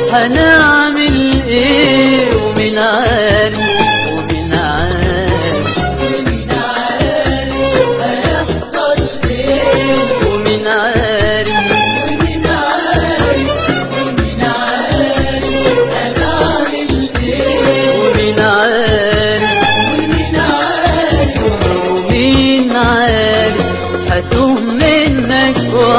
هنعمل ايه ومين عارف ومين عارف ومين عارف هيحصل ايه ومين عارف ومين عارف ومين عارف هنعمل ايه ومين عارف ومين عارف ومين عارف هتوه منك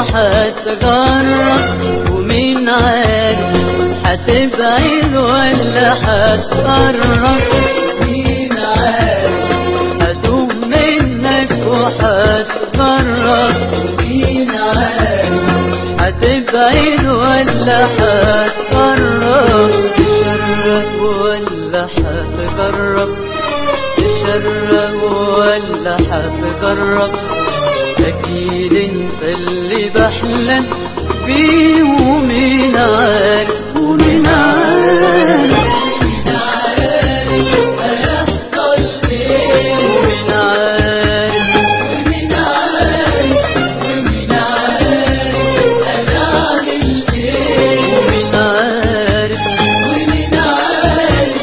وهتغرب ومين عارف هتبعد ولا هتقرب مين عارف هتوه منك وهتغرب مين عارف هتبعد ولا هتقرب تشرب ولا هتقرب تشرب ولا هتقرب أكيد انت اللي بحلم بيه ومين عارف ومين عارف هيحصل ايه ومين عارف ومين عارف ومين عارف هنعمل ايه ومين عارف ومين عارف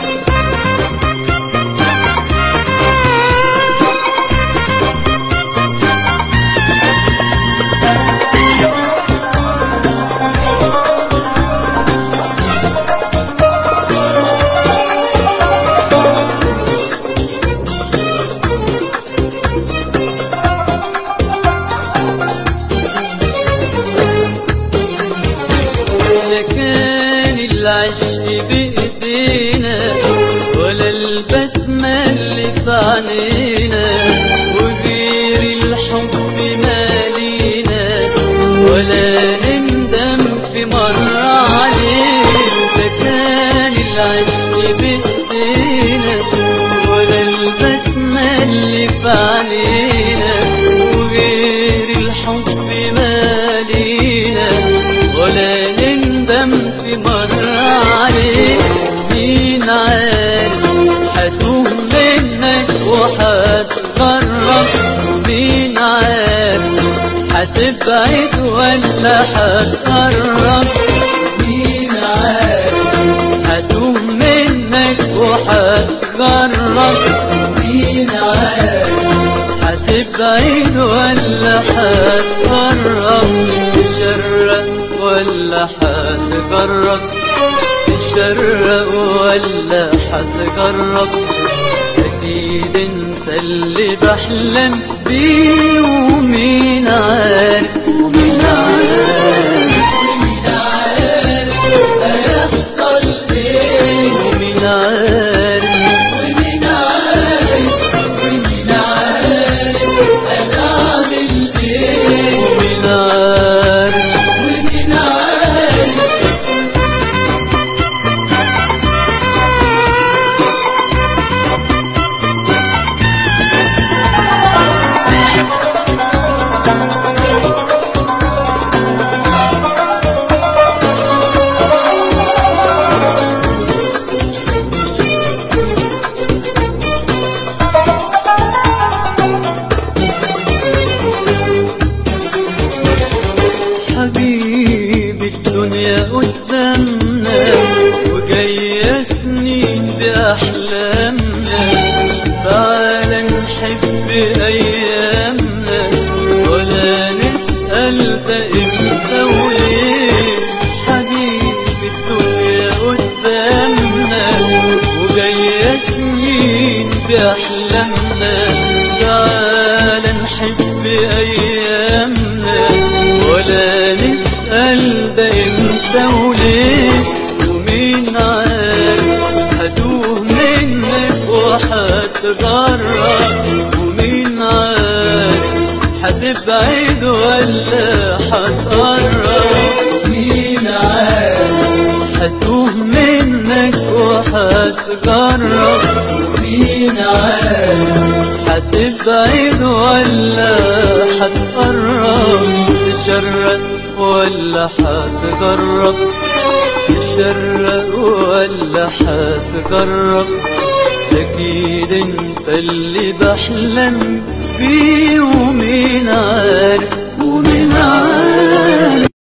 لا كان العشق بإيدينا ولا البسمة اللي في عينينا وغير الحب مالينا ولا نندم في مرة عليه لا كان العشق بإيدينا ولا البسمة اللي في عينينا وغير الحب مالينا ولا نندم في مرة عليه مين عارف هتوه منك وهتغرب مين عارف هتبعد ولا هتقرب مين عارف هتوه منك وهتغرب مين عارف هتبعد ولا هتقرب تشرق ولا هتقرب تشرق ولا هتقرب أكيد انت اللي بحلم بيه ومين عارف ومين عارف ومين عارف هيحصل ايه ومين عارف ومين عارف ومين عارف هنعمل ايه ومين عارف ومين عارف حبيبي الدنيا قدامنا وجاية سنين بأحلامنا تعال نحب أيامنا ولا نسأل ده إمتى وليه حبيبي الدنيا قدامنا وجاية سنين بأحلامنا تعال نحب أيامنا ولا نسأل ده امتى وليه ومين عارف هتوه منك وهتغرب ومين عارف هتبعد ولا هتقرب مين عارف هتوه منك وهتغرب مين عارف هتبعد ولا هتقرب تشرق ولا هتجرب تشرق ولا هتجرب أكيد أنت اللي بحلم بيه ومين عارف ومين عارف